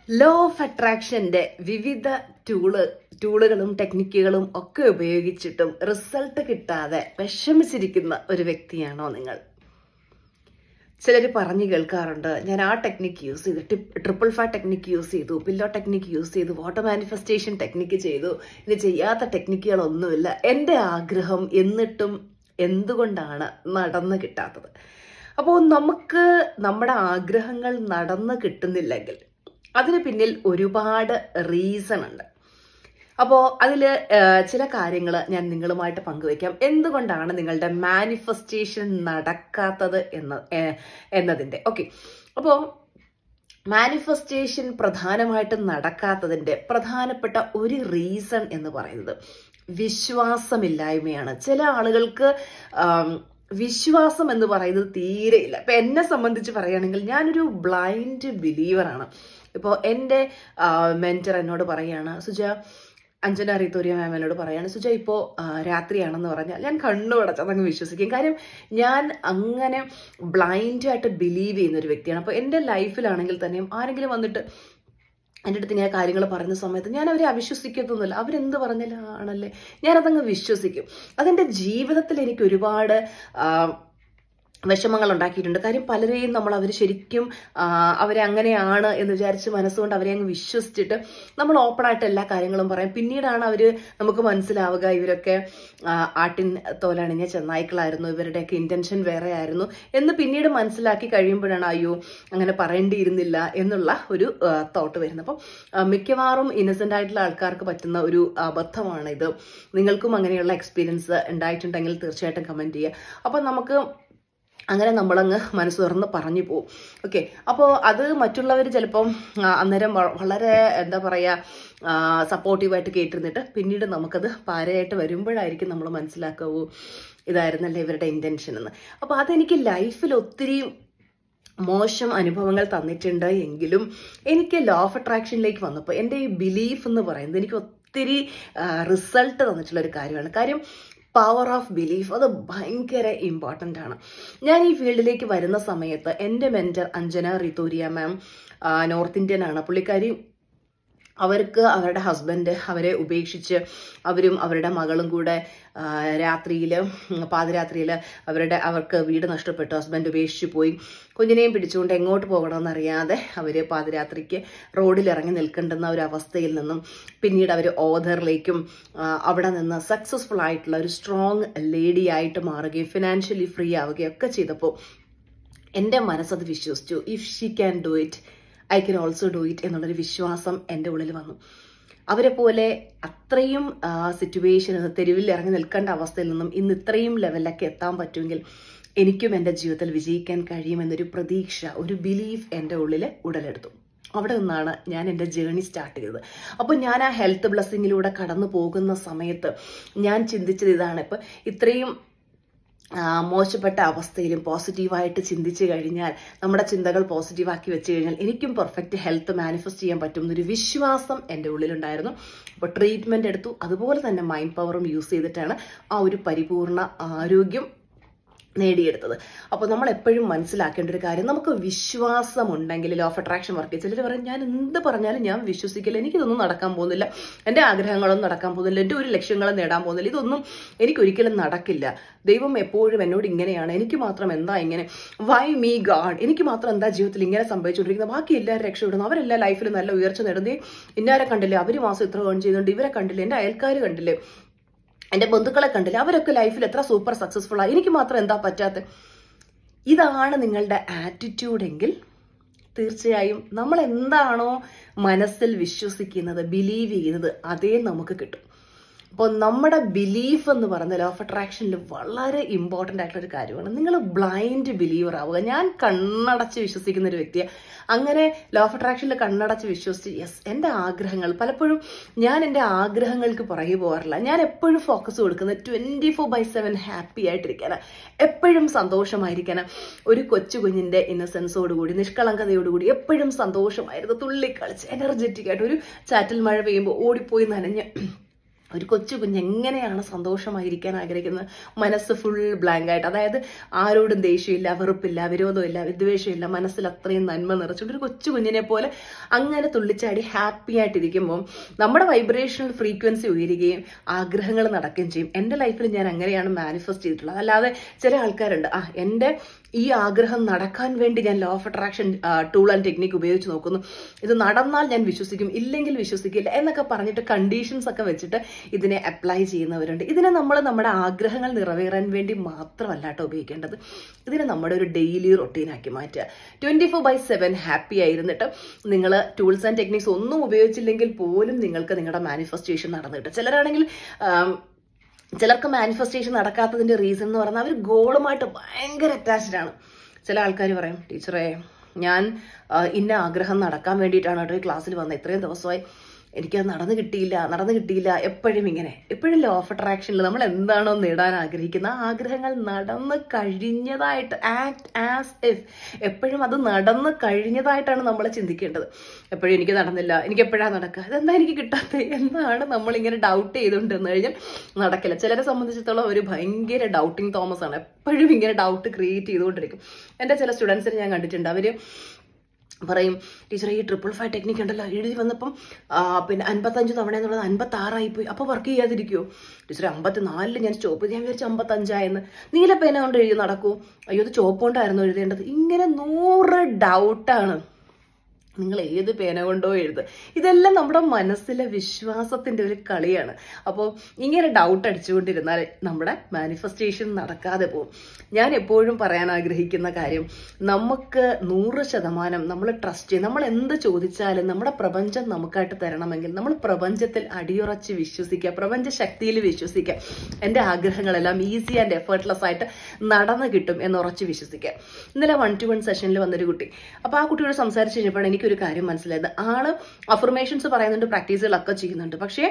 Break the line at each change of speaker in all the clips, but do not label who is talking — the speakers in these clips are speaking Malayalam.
ലോ ഓഫ് അട്രാക്ഷന്റെ വിവിധ ടൂള് ടൂളുകളും ടെക്നിക്കുകളും ഒക്കെ ഉപയോഗിച്ചിട്ടും റിസൾട്ട് കിട്ടാതെ വിഷമിച്ചിരിക്കുന്ന ഒരു വ്യക്തിയാണോ നിങ്ങൾ ചിലർ പറഞ്ഞു കേൾക്കാറുണ്ട് ഞാൻ ആ ടെക്നിക്ക് യൂസ് ചെയ്തു ടിപ്പ് ട്രിപ്പിൾ ഫാ ടെക്നിക്ക് യൂസ് ചെയ്തു പില്ലോ ടെക്നിക്ക് യൂസ് ചെയ്തു വാട്ടർ മാനിഫെസ്റ്റേഷൻ ടെക്നിക്ക് ചെയ്തു ഇത് ചെയ്യാത്ത ടെക്നിക്കുകളൊന്നുമില്ല എൻ്റെ ആഗ്രഹം എന്നിട്ടും എന്തുകൊണ്ടാണ് നടന്നു കിട്ടാത്തത് അപ്പോൾ നമുക്ക് നമ്മുടെ ആഗ്രഹങ്ങൾ നടന്നു കിട്ടുന്നില്ലെങ്കിൽ അതിന് പിന്നിൽ ഒരുപാട് റീസൺ ഉണ്ട് അപ്പോൾ അതിൽ ചില കാര്യങ്ങൾ ഞാൻ നിങ്ങളുമായിട്ട് പങ്കുവയ്ക്കാം എന്തുകൊണ്ടാണ് നിങ്ങളുടെ മാനിഫെസ്റ്റേഷൻ നടക്കാത്തത് എന്ന ഏഹ്, എന്നതിൻ്റെ ഓക്കെ അപ്പോൾ മാനിഫെസ്റ്റേഷൻ പ്രധാനമായിട്ടും നടക്കാത്തതിൻ്റെ പ്രധാനപ്പെട്ട ഒരു റീസൺ എന്ന് പറയുന്നത് വിശ്വാസമില്ലായ്മയാണ് ചില ആളുകൾക്ക് ആം, വിശ്വാസം എന്ന് പറയുന്നത് തീരെയില്ല ഇപ്പൊ എന്നെ സംബന്ധിച്ച് പറയുകയാണെങ്കിൽ ഞാനൊരു ബ്ലൈൻഡ് ബിലീവറാണ് ഇപ്പോൾ എൻ്റെ മെൻറ്റർ എന്നോട് പറയാണ് സുജ അഞ്ജന റീത്തോരിയ മാം എന്നോട് പറയാണ് സുജ ഇപ്പോൾ രാത്രിയാണെന്ന് പറഞ്ഞാൽ ഞാൻ കണ്ണുടച്ച് അതങ്ങ് വിശ്വസിക്കും കാര്യം ഞാൻ അങ്ങനെ ബ്ലൈൻഡായിട്ട് ബിലീവ് ചെയ്യുന്ന ഒരു വ്യക്തിയാണ് അപ്പോൾ എൻ്റെ ലൈഫിലാണെങ്കിൽ തന്നെയും ആരെങ്കിലും വന്നിട്ട് എൻ്റെ അടുത്ത് ഇങ്ങനെ കാര്യങ്ങൾ പറയുന്ന സമയത്ത് ഞാൻ അവരെ അവിശ്വസിക്കത്തൊന്നുമില്ല അവരെന്ത് പറഞ്ഞാലും ആണല്ലേ ഞാനതങ്ങ് വിശ്വസിക്കും അതെൻ്റെ ജീവിതത്തിൽ എനിക്ക് ഒരുപാട് ആ, വിഷമങ്ങൾ ഉണ്ടാക്കിയിട്ടുണ്ട് കാര്യം പലരെയും നമ്മൾ അവർ ശരിക്കും ആ, അവരെ അങ്ങനെയാണ് എന്ന് വിചാരിച്ച് മനസ്സുകൊണ്ട് അവരെ അങ്ങ് വിശ്വസിച്ചിട്ട് നമ്മൾ ഓപ്പൺ ആയിട്ട് എല്ലാ കാര്യങ്ങളും പറയും പിന്നീടാണ് അവർ നമുക്ക് മനസ്സിലാവുക ഇവരൊക്കെ ആ, ആട്ടിൻ തോലണിഞ്ഞ ചെന്നായ്ക്കളായിരുന്നു ഇവരുടെയൊക്കെ ഇന്റൻഷൻ വേറെ ആയിരുന്നു എന്ന് പിന്നീട് മനസ്സിലാക്കി കഴിയുമ്പോഴാണ് അയ്യോ അങ്ങനെ പറയേണ്ടിയിരുന്നില്ല എന്നുള്ള ഒരു തോട്ട് വരുന്നത് അപ്പം ആ, മിക്കവാറും ഇന്നസെന്റ് ആയിട്ടുള്ള ആൾക്കാർക്ക് പറ്റുന്ന ഒരു അബദ്ധമാണ് ഇത് നിങ്ങൾക്കും അങ്ങനെയുള്ള എക്സ്പീരിയൻസ് ഉണ്ടായിട്ടുണ്ടെങ്കിൽ തീർച്ചയായിട്ടും കമന്റ് ചെയ്യുക അപ്പം നമുക്ക് അങ്ങനെ നമ്മളങ്ങ് മനസ്സ് തുറന്ന് പറഞ്ഞു പോകും ഓക്കെ അപ്പോൾ അത് മറ്റുള്ളവർ ചിലപ്പം ആ, അന്നേരം വ- വളരെ എന്താ പറയുക സപ്പോർട്ടീവായിട്ട് കേട്ടിരുന്നിട്ട് പിന്നീട് നമുക്കത് പാരയായിട്ട് വരുമ്പോഴായിരിക്കും നമ്മൾ മനസ്സിലാക്കാവൂ ഇതായിരുന്നല്ലേ ഇവരുടെ ഇൻറ്റൻഷൻ എന്ന് അപ്പോൾ അതെനിക്ക് ലൈഫിൽ ഒത്തിരി മോശം അനുഭവങ്ങൾ തന്നിട്ടുണ്ട് എങ്കിലും എനിക്ക് ലോ ഓഫ് അട്രാക്ഷനിലേക്ക് വന്നപ്പോൾ എൻ്റെ ഈ ബിലീഫ് എന്ന് പറയുന്നത് എനിക്ക് ഒത്തിരി റിസൾട്ട് തന്നിട്ടുള്ള ഒരു കാര്യമാണ് കാര്യം പവർ ഓഫ് ബിലീഫ് അത് ഭയങ്കര ഇമ്പോർട്ടൻ്റ് ആണ് ഞാൻ ഈ ഫീൽഡിലേക്ക് വരുന്ന സമയത്ത് എൻ്റെ mentor Anjana Rithoria ma'am north Indian ആണ് പുള്ളിക്കാരി അവർക്ക് അവരുടെ ഹസ്ബൻഡ് അവരെ ഉപേക്ഷിച്ച് അവരും അവരുടെ മകളും കൂടെ രാത്രിയിൽ പാതിരാത്രിയിൽ അവരുടെ അവർക്ക് വീട് നഷ്ടപ്പെട്ടു ഹസ്ബൻഡ് ഉപേക്ഷിച്ച് പോയി കുഞ്ഞിനെയും പിടിച്ചുകൊണ്ട് എങ്ങോട്ട് പോകണമെന്ന് അറിയാതെ അവർ പാതിരാത്രിക്ക് റോഡിൽ ഇറങ്ങി നിൽക്കേണ്ടുന്ന ഒരു അവസ്ഥയിൽ നിന്നും പിന്നീട് അവർ ഓധറിലേക്കും അവിടെ നിന്ന് സക്സസ്ഫുൾ ആയിട്ടുള്ള ഒരു സ്ട്രോങ് ലേഡി ആയിട്ട് മാറുകയും ഫിനാൻഷ്യലി ഫ്രീ ആവുകയും ഒക്കെ ചെയ്തപ്പോൾ എൻ്റെ മനസ്സത് വിശ്വസിച്ചു if she can do it I can also do it എന്നുള്ളൊരു വിശ്വാസം എൻ്റെ ഉള്ളിൽ വന്നു അവരെ പോലെ അത്രയും സിറ്റുവേഷൻ തെരുവിൽ ഇറങ്ങി നിൽക്കേണ്ട അവസ്ഥയിൽ നിന്നും ഇന്ന് ഇത്രയും ലെവലിലൊക്കെ എത്താൻ പറ്റുമെങ്കിൽ എനിക്കും എൻ്റെ ജീവിതത്തിൽ വിജയിക്കാൻ കഴിയുമെന്നൊരു പ്രതീക്ഷ ഒരു ബിലീഫ് എൻ്റെ ഉള്ളിൽ ഉടലെടുത്തു അവിടെ നിന്നാണ് ഞാൻ എൻ്റെ ജേണി സ്റ്റാർട്ട് ചെയ്തത് അപ്പോൾ ഞാൻ ആ ഹെൽത്ത് ബ്ലെസ്സിങ്ങിലൂടെ കടന്നു പോകുന്ന സമയത്ത് ഞാൻ ചിന്തിച്ചത് ഇതാണ് ഇപ്പം ഇത്രയും ആ, മോശപ്പെട്ട അവസ്ഥയിലും പോസിറ്റീവായിട്ട് ചിന്തിച്ചു കഴിഞ്ഞാൽ നമ്മുടെ ചിന്തകൾ പോസിറ്റീവാക്കി വെച്ച് കഴിഞ്ഞാൽ എനിക്കും പെർഫെക്റ്റ് ഹെൽത്ത് മാനിഫെസ്റ്റ് ചെയ്യാൻ പറ്റും എന്നൊരു വിശ്വാസം എൻ്റെ ഉള്ളിലുണ്ടായിരുന്നു അപ്പോൾ ട്രീറ്റ്മെൻറ്റ് എടുത്തു അതുപോലെ തന്നെ മൈൻഡ് പവറും യൂസ് ചെയ്തിട്ടാണ് ആ ഒരു പരിപൂർണ ആരോഗ്യം നേടിയെടുത്തത് അപ്പോൾ നമ്മൾ എപ്പോഴും മനസ്സിലാക്കേണ്ട ഒരു കാര്യം നമുക്ക് വിശ്വാസമുണ്ടെങ്കിൽ ലോ ഓഫ് അട്രാക്ഷൻ വർക്ക് ചിലർ പറയും ഞാൻ എന്ത് പറഞ്ഞാലും ഞാൻ വിശ്വസിക്കില്ല എനിക്കിതൊന്നും നടക്കാൻ പോകുന്നില്ല എൻ്റെ ആഗ്രഹങ്ങളൊന്നും നടക്കാൻ പോകുന്നില്ല എൻ്റെ ഒരു ലക്ഷ്യങ്ങളും നേടാൻ പോകുന്നില്ല ഇതൊന്നും എനിക്കൊരിക്കലും നടക്കില്ല ദൈവം എപ്പോഴും എന്നോട് ഇങ്ങനെയാണ് എനിക്ക് മാത്രം എന്താ ഇങ്ങനെ വൈ മീ ഗാഡ് എനിക്ക് മാത്രം എന്താ ജീവിതത്തിൽ ഇങ്ങനെ സംഭവിച്ചുകൊണ്ടിരിക്കുന്നത് ബാക്കി എല്ലാവരും രക്ഷപ്പെടുന്നു അവരെല്ലാം ലൈഫിൽ നല്ല ഉയർച്ച നേടുന്നേ ഇന്നാരെ കണ്ടില്ലേ അവർ മാസം ഇത്ര ഏൺ ചെയ്യുന്നുണ്ട് ഇവരെ കണ്ടില്ലേ എൻ്റെ അയൽക്കാർ കണ്ടില്ലേ എൻ്റെ ബന്ധുക്കളെ കണ്ടില്ല അവരൊക്കെ ലൈഫിൽ എത്ര സൂപ്പർ സക്സസ്ഫുൾ ആയി എനിക്ക് മാത്രം എന്താ പറ്റാത്ത ഇതാണ് നിങ്ങളുടെ ആറ്റിറ്റ്യൂഡ് എങ്കിൽ തീർച്ചയായും നമ്മൾ എന്താണോ മനസ്സിൽ വിശ്വസിക്കുന്നത് ബിലീവ് ചെയ്യുന്നത് അതേ നമുക്ക് കിട്ടും അപ്പോൾ നമ്മുടെ ബിലീഫ് എന്ന് പറയുന്ന ലോ ഓഫ് അട്രാക്ഷനിൽ വളരെ ഇമ്പോർട്ടൻ്റ് ആയിട്ടുള്ള ഒരു കാര്യമാണ് നിങ്ങൾ ബ്ലൈൻഡ് ബിലീവർ ആവുക ഞാൻ കണ്ണടച്ച് വിശ്വസിക്കുന്ന ഒരു വ്യക്തിയാണ് അങ്ങനെ ലോ ഓഫ് അട്രാക്ഷനിൽ കണ്ണടച്ച് വിശ്വസിച്ച് യെസ് എൻ്റെ ആഗ്രഹങ്ങൾ പലപ്പോഴും ഞാൻ എൻ്റെ ആഗ്രഹങ്ങൾക്ക് പുറകെ പോകാറില്ല ഞാൻ എപ്പോഴും ഫോക്കസ് കൊടുക്കുന്നത് twenty four by seven happy ആയിട്ടിരിക്കാനാണ് എപ്പോഴും സന്തോഷമായിരിക്കാനാണ് ഒരു കൊച്ചു കുഞ്ഞിൻ്റെ ഇന്നസെൻസോടുകൂടി നിഷ്കളങ്കതയോടുകൂടി എപ്പോഴും സന്തോഷമായിരുന്നു തുള്ളിക്കളിച്ച് എനർജറ്റിക് ആയിട്ട് ഒരു ചാറ്റൽ മഴ പെയ്യുമ്പോൾ ഓടിപ്പോയി നനഞ്ഞ് ഒരു കൊച്ചു കുഞ്ഞ് എങ്ങനെയാണ് സന്തോഷമായിരിക്കാൻ ആഗ്രഹിക്കുന്നത് മനസ്സ് ഫുൾ ബ്ലാങ്ക് ആയിട്ട് അതായത് ആരോടും ദേഷ്യമില്ല വെറുപ്പില്ല വിരോധമില്ല വിദ്വേഷമില്ല മനസ്സിൽ അത്രയും നന്മ നിറച്ചുകൊണ്ട് ഒരു കൊച്ചു കുഞ്ഞിനെ പോലെ അങ്ങനെ തുള്ളിച്ചാടി ഹാപ്പി ആയിട്ടിരിക്കുമ്പോൾ നമ്മുടെ വൈബ്രേഷണൽ ഫ്രീക്വൻസി ഉയരുകയും ആഗ്രഹങ്ങൾ നടക്കുകയും ചെയ്യും എൻ്റെ ലൈഫിൽ ഞാൻ അങ്ങനെയാണ് മാനിഫെസ്റ്റ് ചെയ്തിട്ടുള്ളത് അല്ലാതെ ചില ആൾക്കാരുണ്ട് ആ എൻ്റെ ഈ ആഗ്രഹം നടക്കാൻ വേണ്ടി ഞാൻ law of attraction tool and technique ഉപയോഗിച്ച് നോക്കുന്നു ഇത് നടന്നാൽ ഞാൻ വിശ്വസിക്കും ഇല്ലെങ്കിൽ വിശ്വസിക്കില്ല എന്നൊക്കെ പറഞ്ഞിട്ട് കണ്ടീഷൻസ് ഒക്കെ വെച്ചിട്ട് ഇതിനെ അപ്ലൈ ചെയ്യുന്നവരുണ്ട് ഇതിനെ നമ്മൾ നമ്മുടെ ആഗ്രഹങ്ങൾ നിറവേറാൻ വേണ്ടി മാത്രമല്ല കേട്ടോ ഉപയോഗിക്കേണ്ടത് ഇതിനെ നമ്മുടെ ഒരു ഡെയിലി റൊട്ടീനാക്കി മാറ്റുക twenty four by seven happy ആയിരുന്നിട്ട് നിങ്ങൾ ടൂൾസ് ആൻഡ് ടെക്നിക്സ് ഒന്നും ഉപയോഗിച്ചില്ലെങ്കിൽ പോലും നിങ്ങൾക്ക് നിങ്ങളുടെ മാനിഫെസ്റ്റേഷൻ നടന്നു കിട്ടും ചിലരാണെങ്കിൽ ആം, ചിലർക്ക് മാനിഫെസ്റ്റേഷൻ നടക്കാത്തതിന്റെ റീസൺ എന്ന് പറഞ്ഞാൽ അവർ ഗോളുമായിട്ട് ഭയങ്കര അറ്റാച്ച്ഡ് ആണ് ചില ആൾക്കാർ പറയും ടീച്ചറെ ഞാൻ ആ, ഇന്ന ആഗ്രഹം നടക്കാൻ വേണ്ടിയിട്ടാണ് കേട്ടോ ഈ ക്ലാസ്സിൽ വന്നത് ഇത്രയും ദിവസമായി എനിക്കത് നടന്നു കിട്ടിയില്ല നടന്നു കിട്ടിയില്ല എപ്പോഴും ഇങ്ങനെ എപ്പോഴും ലോ ഓഫ് അട്രാക്ഷനിൽ നമ്മൾ എന്താണോ നേടാൻ ആഗ്രഹിക്കുന്ന ആ ആഗ്രഹങ്ങൾ നടന്ന് കഴിഞ്ഞതായിട്ട് ആക്ട് ആസ് ഇഫ് എപ്പോഴും അത് നടന്ന് കഴിഞ്ഞതായിട്ടാണ് നമ്മൾ ചിന്തിക്കേണ്ടത് എപ്പോഴും എനിക്ക് നടന്നില്ല എനിക്ക് എപ്പോഴാണ് നടക്കുക ഇതെന്താ എനിക്ക് കിട്ടാത്തത് എന്നാണ് നമ്മളിങ്ങനെ ഡൗട്ട് ചെയ്തുകൊണ്ടിരുന്നു കഴിഞ്ഞാൽ നടക്കില്ല ചിലരെ സംബന്ധിച്ചിടത്തോളം ഒരു ഭയങ്കര ഡൗട്ടിങ് തോമസ് ആണ് എപ്പോഴും ഇങ്ങനെ ഡൗട്ട് ക്രിയേറ്റ് ചെയ്തുകൊണ്ടിരിക്കും എൻ്റെ ചില സ്റ്റുഡൻസിനെ ഞാൻ കണ്ടിട്ടുണ്ട് അവർ പറയും ടീച്ചർ ഈ ട്രിപ്പിൾ ഫൈവ് ടെക്നിക്ക് ഉണ്ടല്ലോ എഴുതി വന്നപ്പം ആ, പിന്നെ അൻപത്തഞ്ച് തവണ എന്നുള്ളത് അൻപത്തി ആറായി പോയി അപ്പോൾ വർക്ക് ചെയ്യാതിരിക്കുമോ ടീച്ചർ അമ്പത്തി നാലില് ഞാൻ സ്റ്റോപ്പ് ഞാൻ വിചാരിച്ചു അമ്പത്തഞ്ചായെന്ന് നീല പേന കൊണ്ട് എഴുതി നടക്കൂ അയ്യോ ഇത് ചോപ്പ് കൊണ്ടായിരുന്നു എഴുതേണ്ടത് ഇങ്ങനെ നൂറ് ഡൗട്ടാണ് നിങ്ങൾ ഏത് പേന കൊണ്ടോ എഴുത് ഇതെല്ലാം നമ്മുടെ മനസ്സിലെ വിശ്വാസത്തിന്റെ ഒരു കളിയാണ് അപ്പോൾ ഇങ്ങനെ ഡൗട്ട് അടിച്ചുകൊണ്ടിരുന്നാൽ നമ്മുടെ മാനിഫെസ്റ്റേഷൻ നടക്കാതെ പോകും ഞാൻ എപ്പോഴും പറയാൻ ആഗ്രഹിക്കുന്ന കാര്യം നമുക്ക് നൂറ് ശതമാനം നമ്മൾ ട്രസ്റ്റ് ചെയ്യും നമ്മൾ എന്ത് ചോദിച്ചാലും നമ്മുടെ പ്രപഞ്ചം നമുക്കായിട്ട് തരണമെങ്കിൽ നമ്മൾ പ്രപഞ്ചത്തിൽ അടിയുറച്ച് വിശ്വസിക്കുക പ്രപഞ്ച ശക്തിയിൽ വിശ്വസിക്കുക എൻ്റെ ആഗ്രഹങ്ങളെല്ലാം ഈസി ആൻഡ് എഫേർട്ട്ലെസ് ആയിട്ട് നടന്നു കിട്ടും എന്ന് ഉറച്ച് വിശ്വസിക്കുക ഇന്നലെ വൺ ടു വൺ സെഷനിൽ വന്നൊരു കുട്ടി അപ്പോൾ ആ കുട്ടിയോട് സംസാരിച്ച് കഴിഞ്ഞപ്പോൾ എനിക്കൊരു കാര്യം മനസ്സിലായത് ആള് അഫർമേഷൻസ് പറയുന്നുണ്ട് പ്രാക്ടീസുകളൊക്കെ ചെയ്യുന്നുണ്ട് പക്ഷേ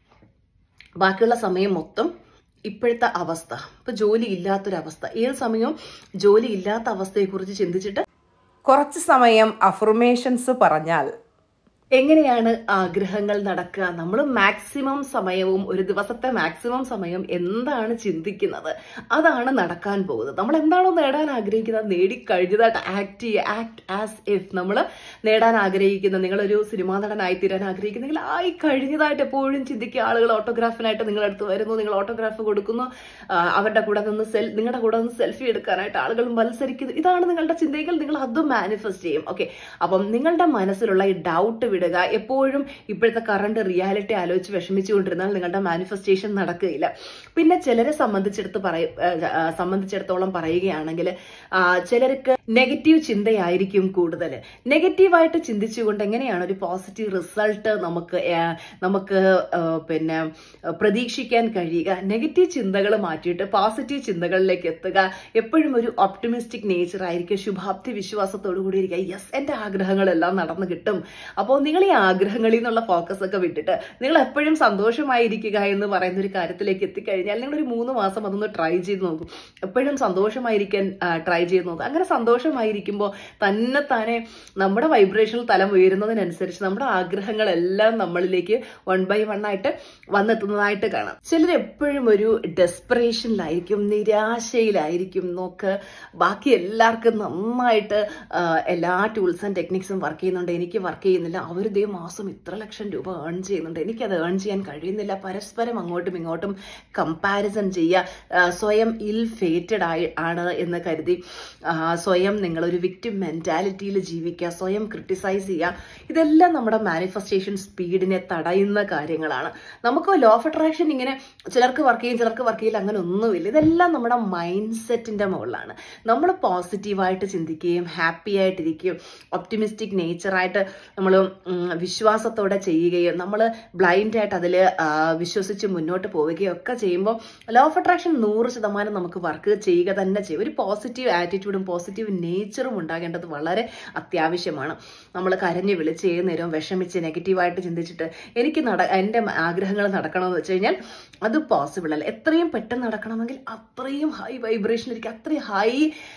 ബാക്കിയുള്ള സമയം മൊത്തം ഇപ്പോഴത്തെ അവസ്ഥ ഇപ്പൊ ജോലി ഇല്ലാത്തൊരവസ്ഥ ഏത് സമയവും ജോലി ഇല്ലാത്ത അവസ്ഥയെക്കുറിച്ച് ചിന്തിച്ചിട്ട്
കുറച്ച് സമയം അഫർമേഷൻസ് പറഞ്ഞാൽ
എങ്ങനെയാണ് ആഗ്രഹങ്ങൾ നടക്കുക നമ്മൾ മാക്സിമം സമയവും ഒരു ദിവസത്തെ മാക്സിമം സമയം എന്താണ് ചിന്തിക്കുന്നത് അതാണ് നടക്കാൻ പോകുന്നത് നമ്മൾ എന്താണോ നേടാൻ ആഗ്രഹിക്കുന്നത് നേടിക്കഴിഞ്ഞതായിട്ട് ആക്ട് ചെയ്യുക ആക്ട് ആസ് ഇഫ് നമ്മൾ നേടാൻ ആഗ്രഹിക്കുന്ന നിങ്ങളൊരു സിനിമാ നടനായി തീരാൻ ആഗ്രഹിക്കുന്നെങ്കിൽ ആയി കഴിഞ്ഞതായിട്ട് എപ്പോഴും ചിന്തിക്കുക ആളുകൾ ഓട്ടോഗ്രാഫിനായിട്ട് നിങ്ങളുടെ അടുത്ത് വരുന്നു നിങ്ങൾ ഓട്ടോഗ്രാഫ് കൊടുക്കുന്നു ആ, അവരുടെ കൂടെ നിന്ന് സെൽ നിങ്ങളുടെ കൂടെ നിന്ന് സെൽഫി എടുക്കാനായിട്ട് ആളുകൾ മത്സരിക്കുന്നു ഇതാണ് നിങ്ങളുടെ ചിന്തയെങ്കിൽ നിങ്ങൾ അത് മാനിഫെസ്റ്റ് ചെയ്യും ഓക്കെ അപ്പം നിങ്ങളുടെ മനസ്സിലുള്ള ഈ ഡൗട്ട് വിടുക എപ്പോഴും ഇപ്പോഴത്തെ കറണ്ട് റിയാലിറ്റി ആലോചിച്ച് വിഷമിച്ചുകൊണ്ടിരുന്നാൽ നിങ്ങളുടെ മാനിഫെസ്റ്റേഷൻ നടക്കുകയില്ല പിന്നെ ചിലരെ സംബന്ധിച്ചിടത്ത് പറയ ആ, ആ, സംബന്ധിച്ചിടത്തോളം പറയുകയാണെങ്കിൽ ആ, ചിലർക്ക് നെഗറ്റീവ് ചിന്തയായിരിക്കും കൂടുതൽ നെഗറ്റീവായിട്ട് ചിന്തിച്ചുകൊണ്ട് എങ്ങനെയാണ് ഒരു പോസിറ്റീവ് റിസൾട്ട് നമുക്ക് ആ, നമുക്ക് ആ, പിന്നെ ആ, പ്രതീക്ഷിക്കാൻ കഴിയുക നെഗറ്റീവ് ചിന്തകൾ മാറ്റിയിട്ട് പോസിറ്റീവ് ചിന്തകളിലേക്ക് എത്തുക എപ്പോഴും ഒരു ഒപ്റ്റിമിസ്റ്റിക് നേച്ചർ ആയിരിക്കും ശുഭാപ്തി വിശ്വാസത്തോടു കൂടി ഇരിക്കുക യെസ് എൻ്റെ ആഗ്രഹങ്ങളെല്ലാം നടന്നു കിട്ടും അപ്പോൾ നിങ്ങൾ ഈ ആഗ്രഹങ്ങളിൽ നിന്നുള്ള ഫോക്കസ് ഒക്കെ വിട്ടിട്ട് നിങ്ങൾ എപ്പോഴും സന്തോഷമായിരിക്കുക എന്ന് പറയുന്ന ഒരു കാര്യത്തിലേക്ക് എത്തിക്കഴിഞ്ഞാൽ നിങ്ങൾ ഒരു മൂന്ന് മാസം അതൊന്ന് ട്രൈ ചെയ്ത് നോക്കും എപ്പോഴും സന്തോഷമായിരിക്കാൻ ട്രൈ ചെയ്ത് നോക്കും അങ്ങനെ സന്തോഷമായിരിക്കുമ്പോൾ തന്നെ താനെ നമ്മുടെ വൈബ്രേഷണൽ തലം ഉയരുന്നതിനനുസരിച്ച് നമ്മുടെ ആഗ്രഹങ്ങളെല്ലാം നമ്മളിലേക്ക് വൺ ബൈ വൺ ആയിട്ട് വന്നെത്തുന്നതായിട്ട് കാണാം ചിലർ എപ്പോഴും ഒരു ഡെസ്പറേഷനിലായിരിക്കും നിരാശയിലായിരിക്കും നോക്ക് ബാക്കി എല്ലാവർക്കും നന്നായിട്ട് ആ, എല്ലാ ടൂൾസ് ആൻഡ് ടെക്നിക്സും വർക്ക് ചെയ്യുന്നുണ്ട് എനിക്ക് വർക്ക് ചെയ്യുന്നില്ല അവർ ഇതേ മാസം ഇത്ര ലക്ഷം രൂപ ഏൺ ചെയ്യുന്നുണ്ട് എനിക്കത് ഏൺ ചെയ്യാൻ കഴിയുന്നില്ല പരസ്പരം അങ്ങോട്ടും ഇങ്ങോട്ടും കമ്പാരിസൺ ചെയ്യുക ആ, സ്വയം ഇൽ ഫേറ്റഡ് ആയി ആണ് എന്ന് കരുതി ആ, സ്വയം നിങ്ങളൊരു വിക്ടിം മെന്റാലിറ്റിയിൽ ജീവിക്കുക സ്വയം ക്രിട്ടിസൈസ് ചെയ്യുക ഇതെല്ലാം നമ്മുടെ മാനിഫെസ്റ്റേഷൻ സ്പീഡിനെ തടയുന്ന കാര്യങ്ങളാണ് നമുക്ക് ലോ ഓഫ് അട്രാക്ഷൻ ഇങ്ങനെ ചിലർക്ക് വർക്ക് ചെയ്യും ചിലർക്ക് വർക്ക് ചെയ്യില്ല അങ്ങനെ ഒന്നുമില്ല ഇതെല്ലാം നമ്മുടെ മൈൻഡ് സെറ്റിന്റെ മുകളിലാണ് നമ്മൾ പോസിറ്റീവായിട്ട് ചിന്തിക്കുകയും ഹാപ്പി ആയിട്ടിരിക്കുകയും ഒപ്റ്റിമിസ്റ്റിക് നേച്ചറായിട്ട് നമ്മൾ വിശ്വാസത്തോടെ ചെയ്യുകയും നമ്മൾ ബ്ലൈൻഡ് ആയിട്ട് അതിൽ വിശ്വസിച്ച് മുന്നോട്ട് പോവുകയും ഒക്കെ ചെയ്യുമ്പോൾ ലോ ഓഫ് അട്രാക്ഷൻ നൂറ് ശതമാനം നമുക്ക് വർക്ക് ചെയ്യുക തന്നെ ചെയ്യും ഒരു പോസിറ്റീവ് ആറ്റിറ്റ്യൂഡും പോസിറ്റീവ് നേച്ചറും ഉണ്ടാകേണ്ടത് വളരെ അത്യാവശ്യമാണ് നമ്മൾ കരഞ്ഞ് വിളിച്ച് ഏത് നേരവും വിഷമിച്ച് നെഗറ്റീവായിട്ട് ചിന്തിച്ചിട്ട് എനിക്ക് നട എൻ്റെ ആഗ്രഹങ്ങൾ നടക്കണമെന്ന് വെച്ച് കഴിഞ്ഞാൽ അത് പോസിബിൾ അല്ല എത്രയും പെട്ടെന്ന് നടക്കണമെങ്കിൽ അത്രയും ഹൈ വൈബ്രേഷൻ ഇരിക്കുക അത്രയും ഹൈ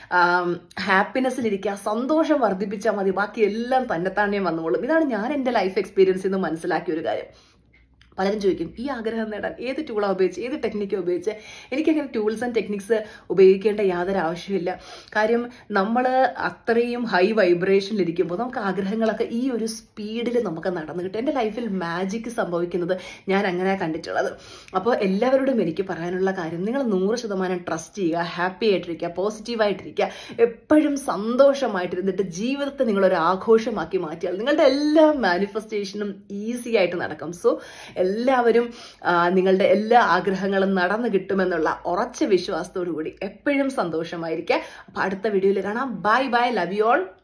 ഹാപ്പിനെസ്സിലിരിക്കുക സന്തോഷം വർദ്ധിപ്പിച്ചാൽ മതി ബാക്കി എല്ലാം തന്നെത്താണേ വന്നോളും ഇതാണ് ഞാൻ എൻ്റെ ലൈഫ് എക്സ്പീരിയൻസിൽ നിന്ന് മനസ്സിലാക്കിയ ഒരു കാര്യം പലരും ചോദിക്കും ഈ ആഗ്രഹം നേടാൻ ഏത് ടൂളാണ് ഉപയോഗിച്ച് ഏത് ടെക്നിക്കാണ് ഉപയോഗിച്ച് എനിക്കങ്ങനെ ടൂൾസ് ആൻഡ് ടെക്നിക്സ് ഉപയോഗിക്കേണ്ട യാതൊരു ആവശ്യമില്ല കാര്യം നമ്മൾ അത്രയും ഹൈ വൈബ്രേഷനിലിരിക്കുമ്പോൾ നമുക്ക് ആഗ്രഹങ്ങളൊക്കെ ഈ ഒരു സ്പീഡിൽ നമുക്ക് നടന്നു കിട്ടും എൻ്റെ ലൈഫിൽ മാജിക് സംഭവിക്കുന്നത് ഞാൻ അങ്ങനെ കണ്ടിട്ടുള്ളത് അപ്പോൾ എല്ലാവരോടും എനിക്ക് പറയാനുള്ള കാര്യം നിങ്ങൾ നൂറ് ശതമാനം ട്രസ്റ്റ് ചെയ്യുക ഹാപ്പി ആയിട്ടിരിക്കുക പോസിറ്റീവായിട്ടിരിക്കുക എപ്പോഴും സന്തോഷമായിട്ടിരുന്നിട്ട് ജീവിതത്തെ നിങ്ങളൊരു ആഘോഷമാക്കി മാറ്റിയാൽ നിങ്ങളുടെ എല്ലാ മാനിഫെസ്റ്റേഷനും ഈസി ആയിട്ട് നടക്കും സോ എല്ലാവരും ആ, നിങ്ങളുടെ എല്ലാ ആഗ്രഹങ്ങളും നടന്നു കിട്ടുമെന്നുള്ള ഉറച്ച വിശ്വാസത്തോടു കൂടി എപ്പോഴും സന്തോഷമായിരിക്കുക അപ്പൊ അടുത്ത വീഡിയോയിൽ കാണാം bye bye love you all